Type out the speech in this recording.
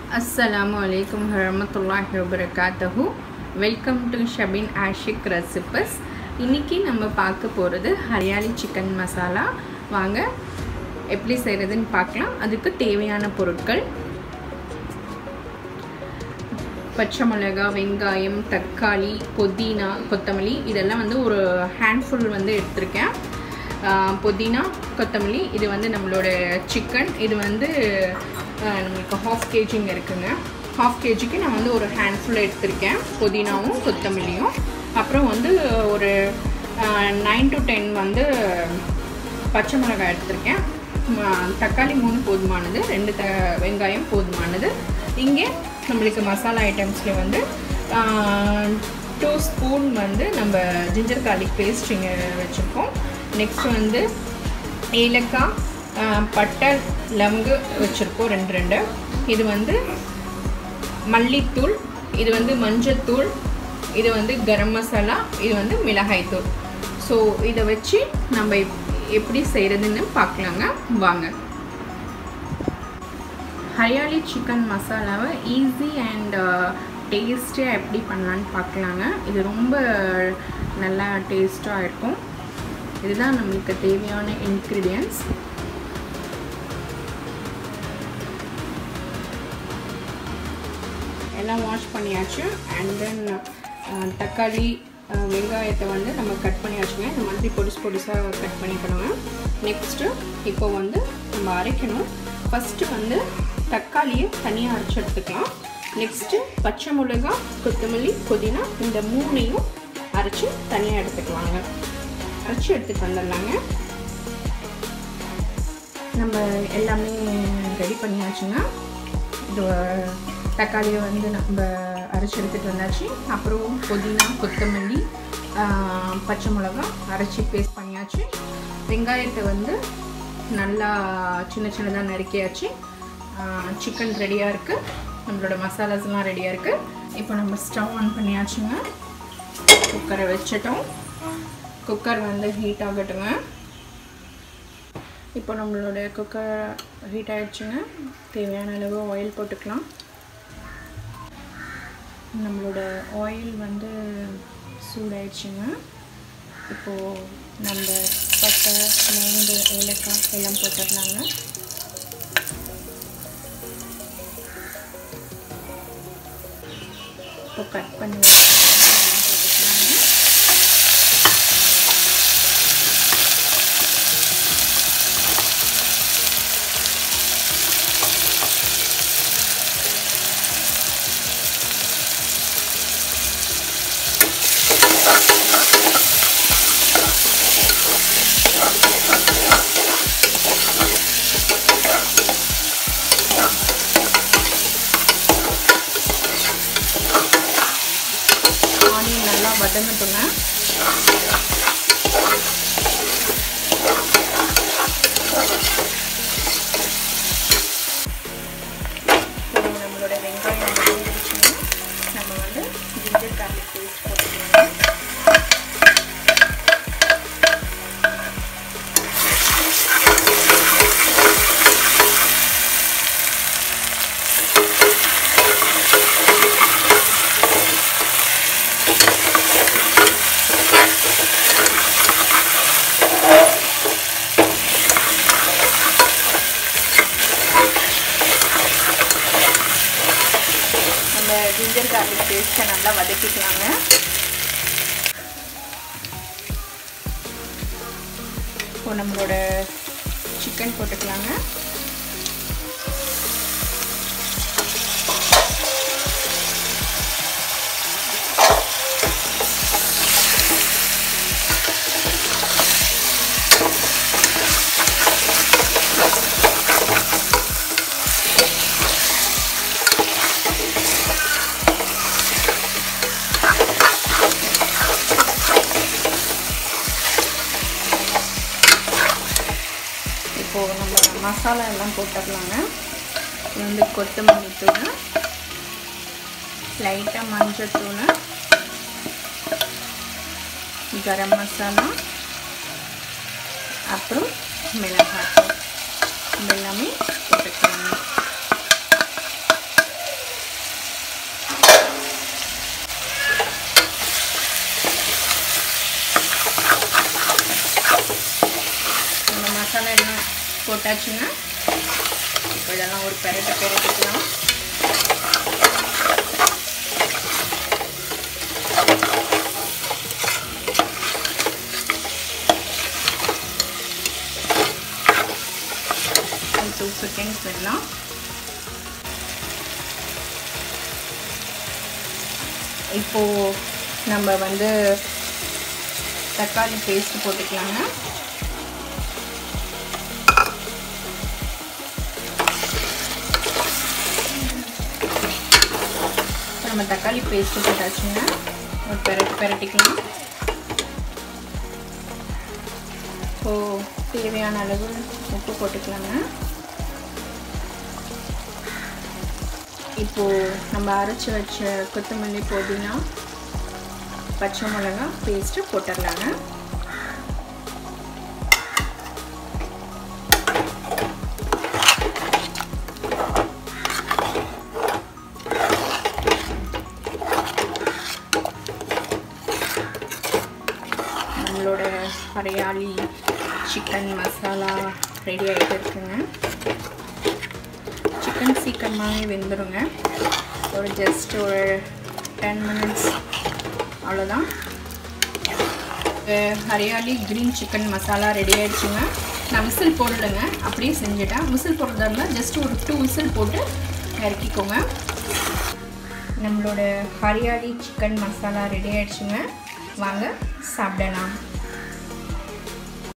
அஸ்ஸலாமு அலைக்கும் வரமத்துல்லாஹி வபரகாத்தஹு welcome to Shabin Ashik recipes இன்றைக்கி நம்ம பார்க்க போகிறது ஹரியாலி சிக்கன் மசாலா வாங்க எப்படி செய்கிறதுன்னு பார்க்கலாம் அதுக்கு தேவையான பொருட்கள் பச்சை மிளகா வெங்காயம் தக்காளி புதினா கொத்தமல்லி இதெல்லாம் வந்து ஒரு ஹேண்ட்ஃபுல் வந்து எடுத்திருக்கேன் புதினா கொத்தமல்லி இது வந்து நம்மளோட சிக்கன் இது வந்து நம்மளுக்கு ஹாஃப் கேஜிங்க இருக்குங்க ஹாஃப் கேஜிக்கு நான் வந்து ஒரு ஹேண்ட்ஃபுல் எடுத்திருக்கேன் புதினாவும் கொத்தமல்லியும் அப்புறம் வந்து ஒரு நைன் டு டென் வந்து பச்சை மிளகாய் எடுத்திருக்கேன் தக்காளி மூணு போதுமானது ரெண்டு த வெங்காயம் போதுமானது இங்கே நம்மளுக்கு மசாலா ஐட்டம்ஸில் வந்து டூ ஸ்பூன் வந்து நம்ம ஜிஞ்சர் கார்லிக் பேஸ்ட் இங்கே வச்சுருக்கோம் நெக்ஸ்ட் வந்து ஏலக்காய் பட்டை லவங்கு வச்சுருக்கோம் ரெண்டு ரெண்டு இது வந்து மல்லித்தூள் இது வந்து மஞ்சத்தூள் இது வந்து கரம் மசாலா இது வந்து மிளகாய்த்தூள் ஸோ இதை வச்சு நம்ம எப்படி செய்கிறதுன்னு பார்க்கலாங்க வாங்க ஹரியாலி சிக்கன் மசாலாவை ஈஸி அண்ட் டேஸ்டியாக எப்படி பண்ணலான்னு பார்க்கலாங்க இது ரொம்ப நல்லா டேஸ்ட்டாக இருக்கும் இதுதான் நம்மளுக்கு தேவையான இன்க்ரீடியன்ஸ் எல்லாம் வாஷ் பண்ணியாச்சு அண்ட் தென் தக்காளி வெங்காயத்தை வந்து நம்ம கட் பண்ணியாச்சுங்க இந்த மாதிரி பொடிசு பொடிசாக கட் பண்ணிக்கணுங்க நெக்ஸ்ட்டு இப்போ வந்து நம்ம அரைக்கணும் ஃபஸ்ட்டு வந்து தக்காளியை தனியாக அரைச்சி எடுத்துக்கலாம் நெக்ஸ்ட்டு பச்சை மிளகா கொத்தமல்லி புதினா இந்த மூணையும் அரைச்சி தனியாக எடுத்துக்கலாங்க அரைச்சி எடுத்துட்டு வந்துடலாங்க நம்ம எல்லாமே ரெடி பண்ணியாச்சுங்க இது தக்காளியை வந்து நம்ம அரைச்சி எடுத்துகிட்டு வந்தாச்சு அப்புறம் புதினா கொத்தமல்லி பச்சை மிளகா அரைச்சி பேஸ்ட் பண்ணியாச்சு வெங்காயத்தை வந்து நல்லா சின்ன சின்னதாக நறுக்கியாச்சு சிக்கன் ரெடியாக இருக்குது நம்மளோட மசாலாஸ்லாம் ரெடியாக இருக்குது இப்போ நம்ம ஸ்டவ் ஆன் பண்ணியாச்சுங்க குக்கரை வச்சிட்டோம் குக்கர் வந்து ஹீட் ஆகட்டுங்க இப்போ நம்மளோட குக்கர் ஹீட் ஆகிடுச்சுங்க தேவையான அளவு ஆயில் போட்டுக்கலாம் நம்மளோட ஆயில் வந்து சூடாயிடுச்சுங்க இப்போது நம்ம பட்டை மேங்கு ஏலக்காய் எல்லாம் போட்டுடலாங்க இப்போ கட் பண்ணி போட்டுக்கலாங்க ஆனியன் நல்லா வதங்கட்டுங்க நம்மளோட வெங்காயம் வதங்கிடுச்சுன்னா நம்ம வந்து ஜிஞ்சர் கார்லிக் பேஸ்ட் போட்டுக்கலாம் நம்ம ஜிஞ்சர் கார்லிக் பேஸ்ட்டை நல்லா வதக்கிக்கலாங்க இப்போ நம்மளோட சிக்கன் போட்டுக்கலாங்க இப்போது நம்ம மசாலா எல்லாம் போட்டுடலாங்க இது வந்து கொத்தமல்லி தூள் லைட்டாக மஞ்சள் தூள் கரம் மசாலா அப்புறம் மிளகாய் இது எல்லாமே போட்டுக்கலாங்க போட்டாச்சுங்க இப்போ இதெல்லாம் ஒரு பெரட்டை பெரட்டிக்கலாம் டூ செகண்ட்ஸ் விடலாம் இப்போது நம்ம வந்து தக்காளி பேஸ்ட் போட்டுக்கலாங்க நம்ம தக்காளி பேஸ்ட்டு போட்டாச்சுங்க ஒரு பெரட் பெரட்டிக்கலாம் ஸோ தேவையான அளவு உப்பு போட்டுக்கலாங்க இப்போது நம்ம அரைச்சி வச்ச கொத்தமல்லி புதினா பச்சை மிளகா பேஸ்ட்டு போட்டுடலாங்க நம்மளோட ஹரியாலி சிக்கன் மசாலா ரெடி ஆகிட்டு இருக்குங்க சிக்கன் சீக்கிரமாகவே வெந்துடுங்க ஒரு ஜஸ்ட் ஒரு டென் மினிட்ஸ் அவ்வளோதான் hariyali green chicken masala ready ஆகிடுச்சுங்க நான் விசில் போடலைங்க அப்படியே செஞ்சுட்டேன் விசில் போடுறதா இருந்தால் ஜஸ்ட் ஒரு டூ விசில் போட்டு இறக்கிக்கோங்க நம்மளோட ஹரியாலி சிக்கன் மசாலா ரெடி ஆகிடுச்சுங்க வாங்க சாப்பிடலாம்